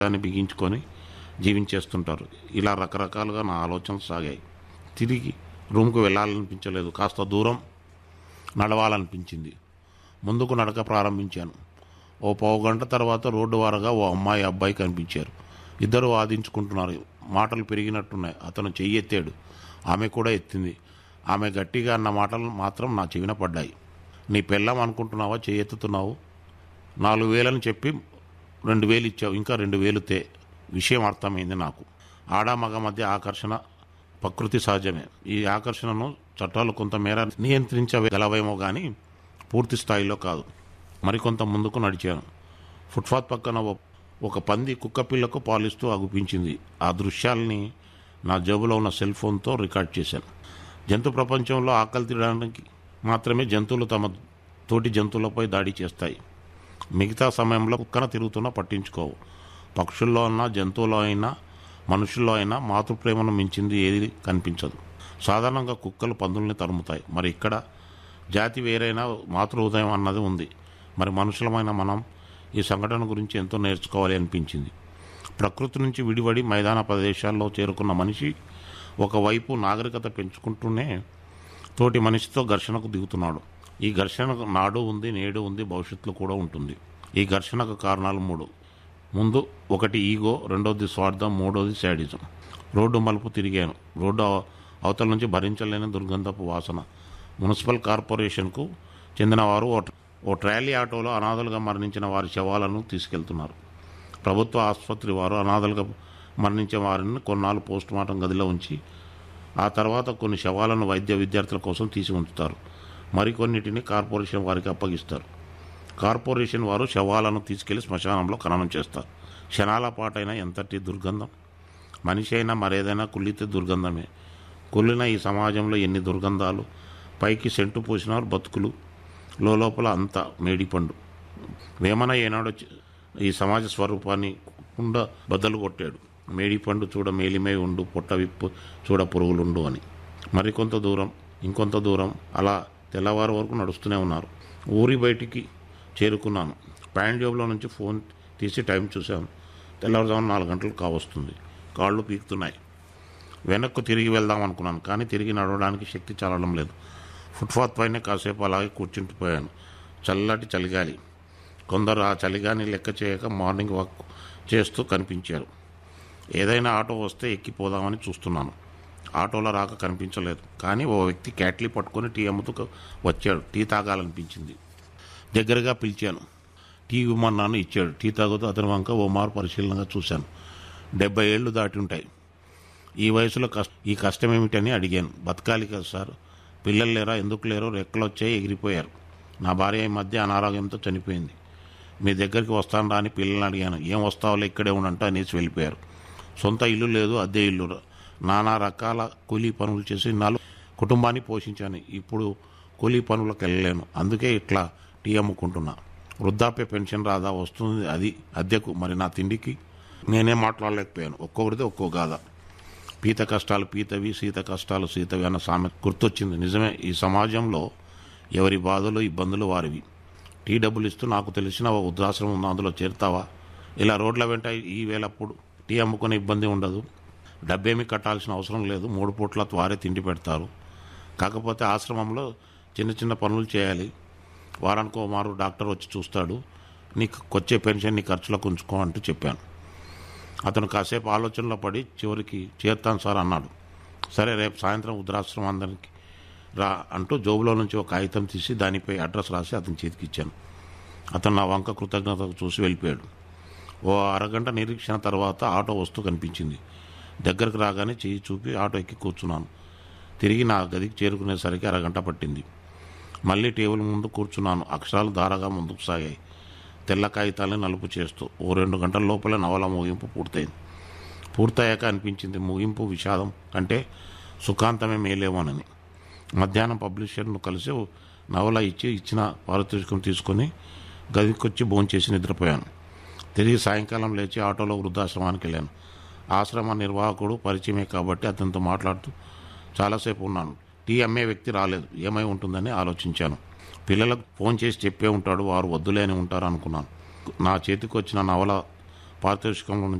దాన్ని బిగించుకొని జీవించేస్తుంటారు ఇలా రకరకాలుగా నా ఆలోచనలు సాగాయి తిరిగి రూమ్కి వెళ్ళాలనిపించలేదు కాస్త దూరం నడవాలనిపించింది ముందుకు నడక ప్రారంభించాను ఓ పావు గంట తర్వాత రోడ్డు వారగా ఓ అమ్మాయి అబ్బాయి కనిపించారు ఇద్దరు వాదించుకుంటున్నారు మాటలు పెరిగినట్టున్నాయి అతను చెయ్యి ఎత్తాడు ఆమె కూడా ఎత్తింది ఆమె గట్టిగా అన్న మాటలు మాత్రం నా చెవిన పడ్డాయి నీ పెళ్ళం అనుకుంటున్నావా చెయ్యి ఎత్తుతున్నావు నాలుగు వేలని చెప్పి రెండు వేలు ఇచ్చావు ఇంకా రెండు వేలు తే విషయం అర్థమైంది నాకు ఆడ మగ మధ్య ఆకర్షణ ప్రకృతి సహజమే ఈ ఆకర్షణను చట్టాలు కొంతమేర నియంత్రించగలవేమో కానీ పూర్తి స్థాయిలో కాదు మరికొంత ముందుకు నడిచాను ఫుట్పాత్ పక్కన ఓ- ఒక పంది కుక్క పిల్లకు పాలిస్తూ అగుపించింది ఆ దృశ్యాల్ని నా జేబులో ఉన్న సెల్ ఫోన్తో రికార్డ్ చేశాను జంతు ప్రపంచంలో ఆకలి తీయడానికి మాత్రమే జంతువులు తమ తోటి జంతువులపై దాడి చేస్తాయి మిగతా సమయంలో కుక్కన తిరుగుతున్నా పట్టించుకోవు పక్షుల్లో అయినా జంతువులో అయినా మనుషుల్లో అయినా మాతృప్రేమను మించింది ఏది కనిపించదు సాధారణంగా కుక్కలు పందుల్ని తరుముతాయి మరి ఇక్కడ జాతి వేరైన మాతృ హృదయం అన్నది ఉంది మరి మనుషులమైన మనం ఈ సంఘటన గురించి ఎంతో నేర్చుకోవాలి అనిపించింది ప్రకృతి నుంచి విడివడి మైదాన ప్రదేశాల్లో చేరుకున్న మనిషి ఒకవైపు నాగరికత పెంచుకుంటూనే తోటి మనిషితో ఘర్షణకు దిగుతున్నాడు ఈ ఘర్షణకు నాడు ఉంది నేడు ఉంది భవిష్యత్తులో కూడా ఉంటుంది ఈ ఘర్షణకు కారణాలు మూడు ముందు ఒకటి ఈగో రెండోది స్వార్థం మూడోది శాడిజం రోడ్డు మలుపు తిరిగాను రోడ్డు అవ- అవతల నుంచి భరించలేని దుర్గంధపు వాసన మున్సిపల్ కార్పొరేషన్కు చెందిన వారు ఓ ట్ర- ఓ ట్రాలీ ఆటోలో అనాథలుగా మరణించిన వారి శవాలను తీసుకెళ్తున్నారు ప్రభుత్వ ఆసుపత్రి వారు అనాథలుగా మరణించిన వారిని కొన్నాళ్ళు పోస్ట్ మార్టం గదిలో ఉంచి ఆ తర్వాత కొన్ని శవాలను వైద్య విద్యార్థుల కోసం తీసి ఉంచుతారు మరికొన్నిటిని కార్పొరేషన్ వారికి అప్పగిస్తారు కార్పొరేషన్ వారు శవాలను తీసుకెళ్లి శ్మశానంలో ఖననం చేస్తారు క్షణాల పాటైన ఎంతటి దుర్గంధం మనిషి అయినా మరేదైనా కుళ్ళితే దుర్గంధమే కుళ్ళిన ఈ సమాజంలో ఎన్ని దుర్గంధాలు పైకి సెంటు పూసిన బతుకులు లోపల అంతా మేడిపండు వేమన ఏనాడో చ- ఈ సమాజ స్వరూపాన్ని కుండ బద్దలు కొట్టాడు మేడిపండు చూడ మేలిమై ఉండు పొట్ట విప్పు చూడ పురుగులుండు అని మరికొంత దూరం ఇంకొంత దూరం అలా తెల్లవారు వరకు నడుస్తూనే ఉన్నారు ఊరి బయటికి చేరుకున్నాను ప్యాంట్ జేబులో నుంచి ఫోన్ తీసి టైం చూశాను తెల్లవారుజామున నాలుగు గంటలు కావస్తుంది కాళ్ళు పీకుతున్నాయి వెనక్కు తిరిగి వెళ్దాం అనుకున్నాను కానీ తిరిగి నడవడానికి శక్తి చాలడం లేదు ఫుట్పాత్ పైన కాసేపు అలాగే కూర్చుండిపోయాను చల్లటి చలిగాలి కొందరు ఆ చలిగాని లెక్క చేయక మార్నింగ్ వాక్ చేస్తూ కనిపించారు ఏదైనా ఆటో వస్తే ఎక్కిపోదామని చూస్తున్నాను ఆటోలో రాక కనిపించలేదు కానీ ఓ వ్యక్తి క్యాట్లీ పట్టుకొని టీ అమ్ముతూ క- వచ్చాడు టీ తాగాలనిపించింది దగ్గరగా పిలిచాను టీ ఇవ్వమన్నాను ఇచ్చాడు టీ తాగుతూ అతని వంక ఓ మారు పరిశీలనగా చూశాను డెబ్బై ఏళ్ళు దాటి ఉంటాయి ఈ వయసులో కష్ట ఈ కష్టం ఏమిటని అడిగాను బతకాలి కదా సార్ పిల్లలు లేరా ఎందుకు లేరో రెక్కలు వచ్చాయి ఎగిరిపోయారు నా భార్య ఈ మధ్య అనారోగ్యంతో చనిపోయింది మీ దగ్గరికి వస్తాను రా అని పిల్లల్ని అడిగాను ఏం వస్తావులే ఇక్కడే ఉండంట అనేసి వెళ్ళిపోయారు సొంత ఇల్లు లేదు అద్దె ఇల్లు నానా రకాల కూలీ పనులు చేసి నాలుగు కుటుంబాన్ని పోషించాను ఇప్పుడు కూలీ పనులకు వెళ్ళలేను అందుకే ఇట్లా టీ అమ్ముకుంటున్నా వృద్ధాప్య పెన్షన్ రాదా వస్తుంది అది అద్దెకు మరి నా తిండికి నేనే మాట్లాడలేకపోయాను ఒక్కొక్కరిది ఒక్కో గాథ పీత కష్టాలు పీతవి సీత కష్టాలు సీతవి అన్న సామెత గుర్తొచ్చింది నిజమే ఈ సమాజంలో ఎవరి బాధలు ఇబ్బందులు వారివి టీ డబ్బులు ఇస్తూ నాకు తెలిసిన ఒక వృద్ధాశ్రమం ఉంది అందులో చేరుతావా ఇలా రోడ్ల వెంట ఈ వేళప్పుడు టీ అమ్ముకునే ఇబ్బంది ఉండదు డబ్బేమీ కట్టాల్సిన అవసరం లేదు మూడు పూట్ల వారే తిండి పెడతారు కాకపోతే ఆశ్రమంలో చిన్న చిన్న పనులు చేయాలి వారానికి ఓ మారు డాక్టర్ వచ్చి చూస్తాడు నీకు వచ్చే పెన్షన్ నీ ఖర్చులకు ఉంచుకో అంటూ చెప్పాను అతను కాసేపు ఆలోచనలో పడి చివరికి చేరుతాను సార్ అన్నాడు సరే రేపు సాయంత్రం వృద్ధాశ్రమం అందరికి రా అంటూ జోబులో నుంచి ఒక కాగితం తీసి దానిపై అడ్రస్ రాసి అతని చేతికి ఇచ్చాను అతను నా వంక కృతజ్ఞతకు చూసి వెళ్ళిపోయాడు ఓ అరగంట నిరీక్షణ తర్వాత ఆటో వస్తూ కనిపించింది దగ్గరకు రాగానే చెయ్యి చూపి ఆటో ఎక్కి కూర్చున్నాను తిరిగి నా గదికి చేరుకునేసరికి అరగంట పట్టింది మళ్ళీ టేబుల్ ముందు కూర్చున్నాను అక్షరాలు ధారగా ముందుకు సాగాయి తెల్ల కాగితాలని నలుపు చేస్తూ ఓ రెండు గంటల లోపల నవల ముగింపు పూర్తయింది పూర్తయ్యాక అనిపించింది ముగింపు విషాదం కంటే సుఖాంతమే మేలేమోనని మధ్యాహ్నం పబ్లిషర్ను కలిసి ఓ నవల ఇచ్చి ఇచ్చిన పారితోషికం తీసుకొని గదికొచ్చి భోంచేసి నిద్రపోయాను తిరిగి సాయంకాలం లేచి ఆటోలో వృద్ధాశ్రమానికి వెళ్ళాను ఆశ్రమ నిర్వాహకుడు పరిచయమే కాబట్టి అతనితో మాట్లాడుతూ చాలాసేపు ఉన్నాను టీ అమ్మే వ్యక్తి రాలేదు ఏమై ఉంటుందని ఆలోచించాను పిల్లలకు ఫోన్ చేసి చెప్పే ఉంటాడు వారు వద్దులేని ఉంటారు అనుకున్నాను నా చేతికి వచ్చిన నవల పారితోషికంలో